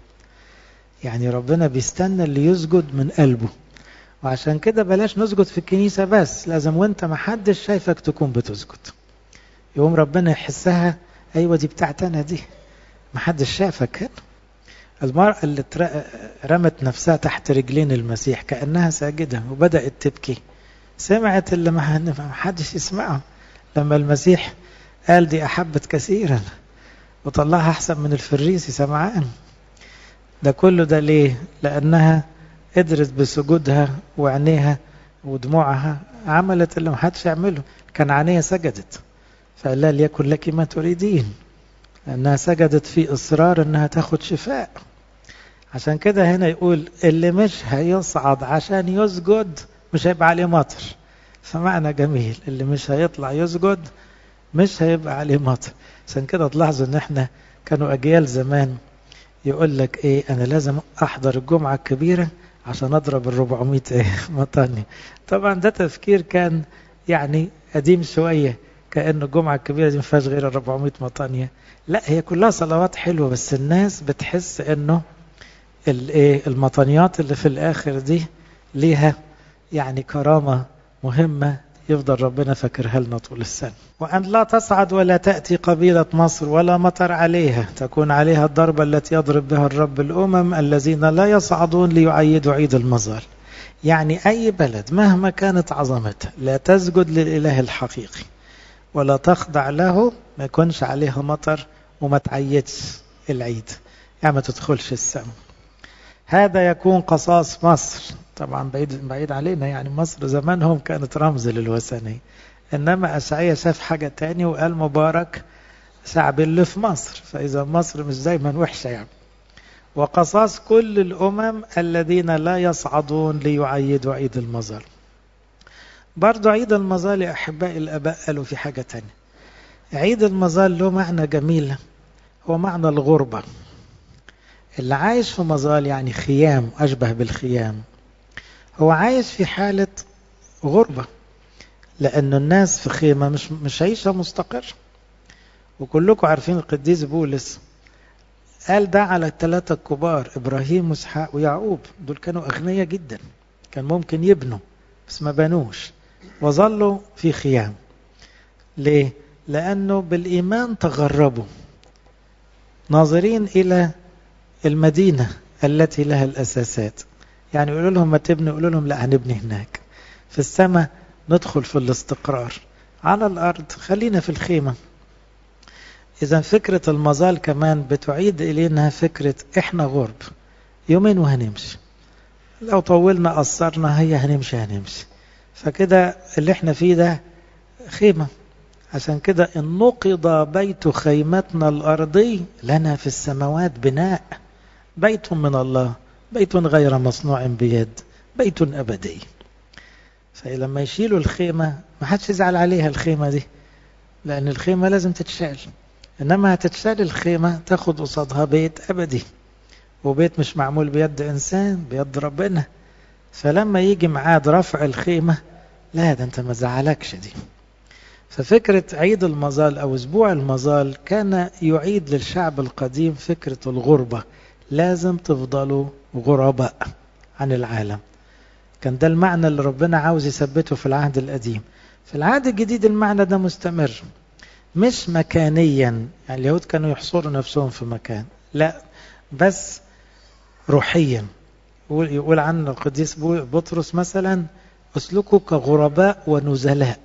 يعني ربنا بيستنى اللي يسجد من قلبه وعشان كده بلاش نسجد في الكنيسة بس لازم وانت محدش شايفك تكون بتسجد يقوم ربنا يحسها ايوه دي بتاعتنا دي محدش شافك هنا المرأة اللي رمت نفسها تحت رجلين المسيح كأنها ساجدة وبدأت تبكي سمعت اللي ما حدش يسمعه لما المسيح قال دي أحبت كثيرا وطلعها أحسن من الفريسي سمعان ده كله ده ليه لأنها قدرت بسجودها وعينيها ودموعها عملت اللي محدش يعمله كان عينيها سجدت فقال لها ليكن لك ما تريدين لأنها سجدت في إصرار أنها تاخد شفاء عشان كده هنا يقول اللي مش هيصعد عشان يسجد مش هيبقى عليه مطر فمعنى جميل اللي مش هيطلع يسجد مش هيبقى عليه مطر عشان كده تلاحظوا ان احنا كانوا اجيال زمان يقول لك ايه انا لازم احضر الجمعة الكبيرة عشان اضرب ال 400 ايه مطني طبعا ده تفكير كان يعني قديم شوية كأن الجمعة الكبيرة دي ما فيهاش غير 400 مطانية لا هي كلها صلوات حلوة بس الناس بتحس انه الايه المطانيات اللي في الاخر دي ليها يعني كرامة مهمة يفضل ربنا فاكرها لنا طول السنة وأن لا تصعد ولا تأتي قبيلة مصر ولا مطر عليها تكون عليها الضربة التي يضرب بها الرب الأمم الذين لا يصعدون ليعيدوا عيد المظال يعني أي بلد مهما كانت عظمتها لا تسجد للإله الحقيقي ولا تخضع له ما يكونش عليها مطر وما تعيدش العيد يعني ما تدخلش السماء هذا يكون قصاص مصر طبعا بعيد بعيد علينا يعني مصر زمانهم كانت رمز للوثنية انما اشعيا شاف حاجة تاني وقال مبارك شعب اللي في مصر فاذا مصر مش دايما وحشة يعني وقصاص كل الامم الذين لا يصعدون ليعيدوا عيد المظال برضو عيد المظال يا احبائي الاباء قالوا في حاجة تانية عيد المظال له معنى جميل هو معنى الغربة اللي عايش في مظال يعني خيام أشبه بالخيام هو عايش في حالة غربة لأن الناس في خيمة مش مش عيشة مستقرة وكلكم عارفين القديس بولس قال ده على الثلاثة الكبار إبراهيم وإسحاق ويعقوب دول كانوا أغنياء جدا كان ممكن يبنوا بس ما بنوش وظلوا في خيام ليه؟ لأنه بالإيمان تغربوا ناظرين إلى المدينة التي لها الأساسات يعني يقولوا لهم ما تبني يقولوا لهم لا هنبني هناك في السماء ندخل في الاستقرار على الأرض خلينا في الخيمة إذا فكرة المظال كمان بتعيد إلينا فكرة إحنا غرب يومين وهنمشي لو طولنا قصرنا هي هنمشي هنمشي فكده اللي احنا فيه ده خيمة عشان كده إن نقض بيت خيمتنا الأرضي لنا في السماوات بناء بيت من الله بيت غير مصنوع بيد بيت أبدي فلما يشيلوا الخيمة ما حدش يزعل عليها الخيمة دي لأن الخيمة لازم تتشال إنما هتتشال الخيمة تاخد قصادها بيت أبدي وبيت مش معمول بيد إنسان بيد ربنا فلما يجي معاد رفع الخيمة لا ده أنت ما زعلكش دي ففكرة عيد المظال أو أسبوع المظال كان يعيد للشعب القديم فكرة الغربة لازم تفضلوا غرباء عن العالم كان ده المعنى اللي ربنا عاوز يثبته في العهد القديم في العهد الجديد المعنى ده مستمر مش مكانيا يعني اليهود كانوا يحصروا نفسهم في مكان لا بس روحيا يقول عنه القديس بطرس مثلا اسلكوا كغرباء ونزلاء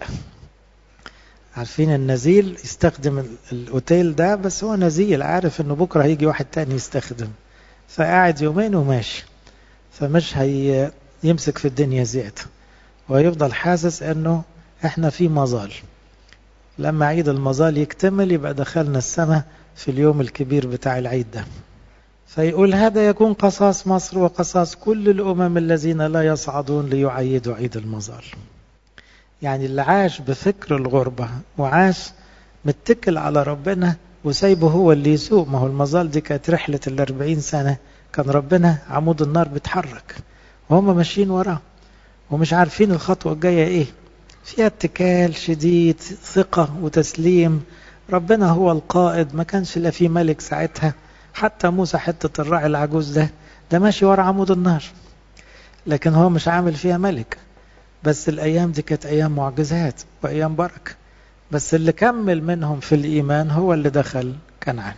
عارفين النزيل يستخدم الاوتيل ده بس هو نزيل عارف انه بكره هيجي واحد تاني يستخدم فقاعد يومين وماشي فمش هي يمسك في الدنيا زيادة ويفضل حاسس انه احنا في مظال لما عيد المظال يكتمل يبقى دخلنا السماء في اليوم الكبير بتاع العيد ده فيقول هذا يكون قصاص مصر وقصاص كل الأمم الذين لا يصعدون ليعيدوا عيد المظال يعني اللي عاش بفكر الغربة وعاش متكل على ربنا وسايبه هو اللي يسوق ما هو المظال دي كانت رحلة الأربعين سنة كان ربنا عمود النار بيتحرك وهم ماشيين وراه ومش عارفين الخطوة الجاية ايه فيها اتكال شديد ثقة وتسليم ربنا هو القائد ما كانش لا في ملك ساعتها حتى موسى حتة الراعي العجوز ده ده ماشي ورا عمود النار لكن هو مش عامل فيها ملك بس الأيام دي كانت أيام معجزات وأيام بركة بس اللي كمل منهم في الإيمان هو اللي دخل كنعان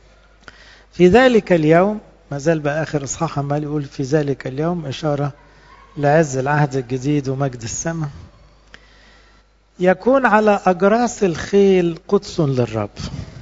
في ذلك اليوم ما زال بقى آخر إصحاح عمال يقول في ذلك اليوم إشارة لعز العهد الجديد ومجد السماء يكون على أجراس الخيل قدس للرب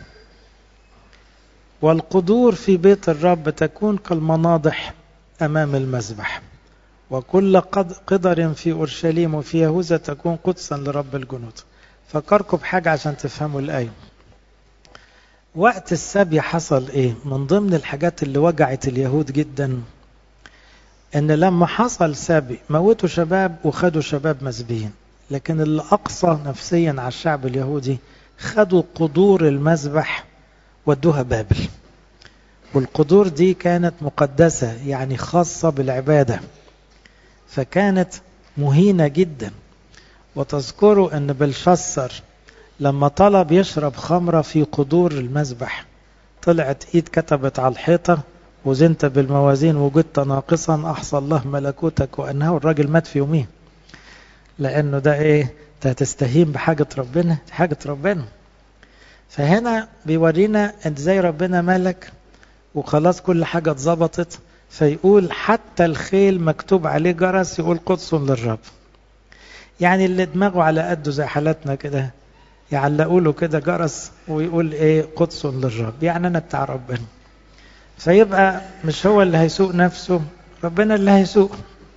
والقدور في بيت الرب تكون كالمناضح أمام المذبح وكل قدر في أورشليم وفي يهوذا تكون قدسا لرب الجنود فكركم بحاجة عشان تفهموا الآية وقت السبي حصل ايه من ضمن الحاجات اللي وجعت اليهود جدا ان لما حصل سبي موتوا شباب وخدوا شباب مسبيين لكن اللي اقصى نفسيا على الشعب اليهودي خدوا قدور المذبح ودوها بابل والقدور دي كانت مقدسة يعني خاصة بالعبادة فكانت مهينة جدا وتذكروا ان بلشسر لما طلب يشرب خمرة في قدور المذبح طلعت ايد كتبت على الحيطة وزنت بالموازين وجدت ناقصا احصى الله ملكوتك وانه الراجل مات في يومين لانه ده ايه انت هتستهين بحاجة ربنا دي حاجة ربنا فهنا بيورينا انت زي ربنا ملك وخلاص كل حاجة اتظبطت فيقول حتى الخيل مكتوب عليه جرس يقول قدس للرب يعني اللي دماغه على قده زي حالتنا كده يعلقوا له كده جرس ويقول ايه قدس للرب يعني انا بتاع ربنا فيبقى مش هو اللي هيسوق نفسه ربنا اللي هيسوق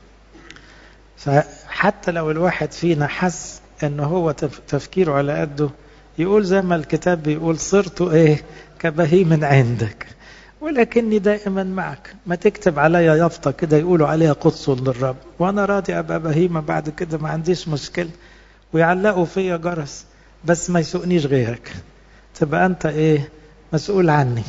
فحتى لو الواحد فينا حس ان هو تفكيره على قده يقول زي ما الكتاب بيقول صرت ايه كبهيم عندك ولكني دائما معك ما تكتب عليا يافطة كده يقولوا عليها قدس للرب وانا راضي ابقى بهيمة بعد كده ما عنديش مشكلة ويعلقوا فيا جرس بس ما يسوقنيش غيرك تبقى انت ايه مسؤول عني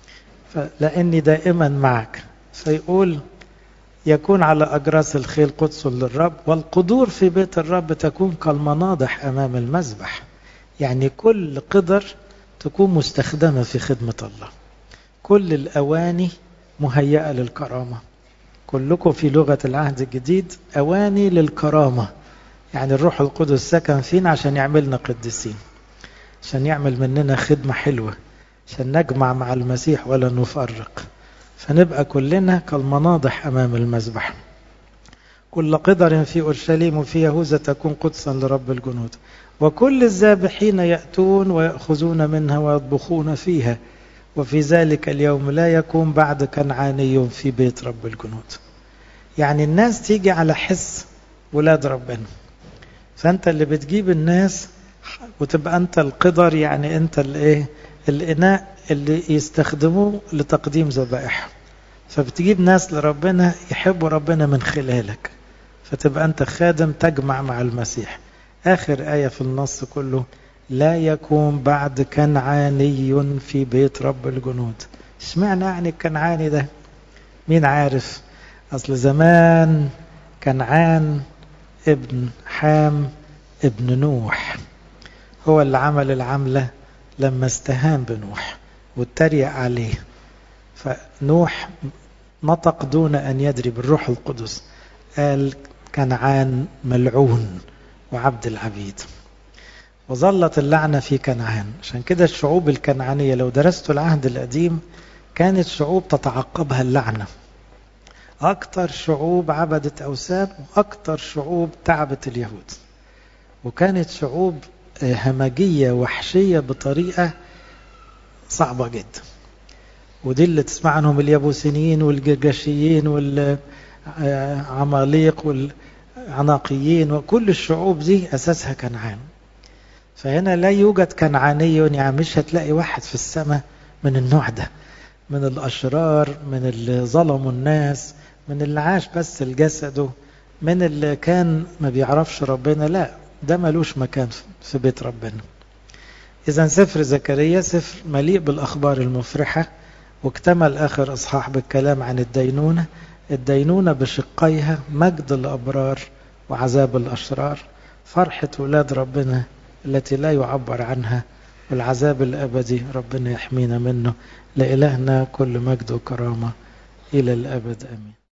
لاني دائما معك فيقول يكون على أجراس الخيل قدس للرب والقدور في بيت الرب تكون كالمناضح أمام المذبح يعني كل قدر تكون مستخدمة في خدمة الله كل الأواني مهيئة للكرامة كلكم في لغة العهد الجديد أواني للكرامة يعني الروح القدس سكن فينا عشان يعملنا قديسين عشان يعمل مننا خدمة حلوة عشان نجمع مع المسيح ولا نفرق فنبقى كلنا كالمناضح أمام المذبح كل قدر في أورشليم وفي يهوذا تكون قدسا لرب الجنود وكل الذابحين يأتون ويأخذون منها ويطبخون فيها وفي ذلك اليوم لا يكون بعد كنعاني في بيت رب الجنود يعني الناس تيجي على حس ولاد ربنا فأنت اللي بتجيب الناس وتبقى أنت القدر يعني أنت الإيه الإناء اللي يستخدموه لتقديم ذبائحهم فبتجيب ناس لربنا يحبوا ربنا من خلالك فتبقى أنت خادم تجمع مع المسيح آخر آية في النص كله لا يكون بعد كنعاني في بيت رب الجنود اشمعنى يعني الكنعاني ده مين عارف أصل زمان كنعان ابن حام ابن نوح هو اللي عمل العملة لما استهان بنوح واتريق عليه فنوح نطق دون أن يدري بالروح القدس قال كنعان ملعون وعبد العبيد وظلت اللعنة في كنعان عشان كده الشعوب الكنعانية لو درست العهد القديم كانت شعوب تتعقبها اللعنة أكثر شعوب عبدت أوثان وأكثر شعوب تعبت اليهود وكانت شعوب همجية وحشية بطريقة صعبة جدا ودي اللي تسمع عنهم اليابوسينيين والجرجشيين والعماليق والعناقيين وكل الشعوب دي أساسها كنعان فهنا لا يوجد كنعاني يعني مش هتلاقي واحد في السماء من النوع ده من الأشرار من اللي ظلموا الناس من اللي عاش بس لجسده من اللي كان ما بيعرفش ربنا لا ده ملوش مكان في بيت ربنا إذا سفر زكريا سفر مليء بالأخبار المفرحة واكتمل آخر إصحاح بالكلام عن الدينونة الدينونة بشقيها مجد الأبرار وعذاب الأشرار فرحة ولاد ربنا التي لا يعبر عنها والعذاب الأبدي ربنا يحمينا منه لإلهنا كل مجد وكرامة إلى الأبد أمين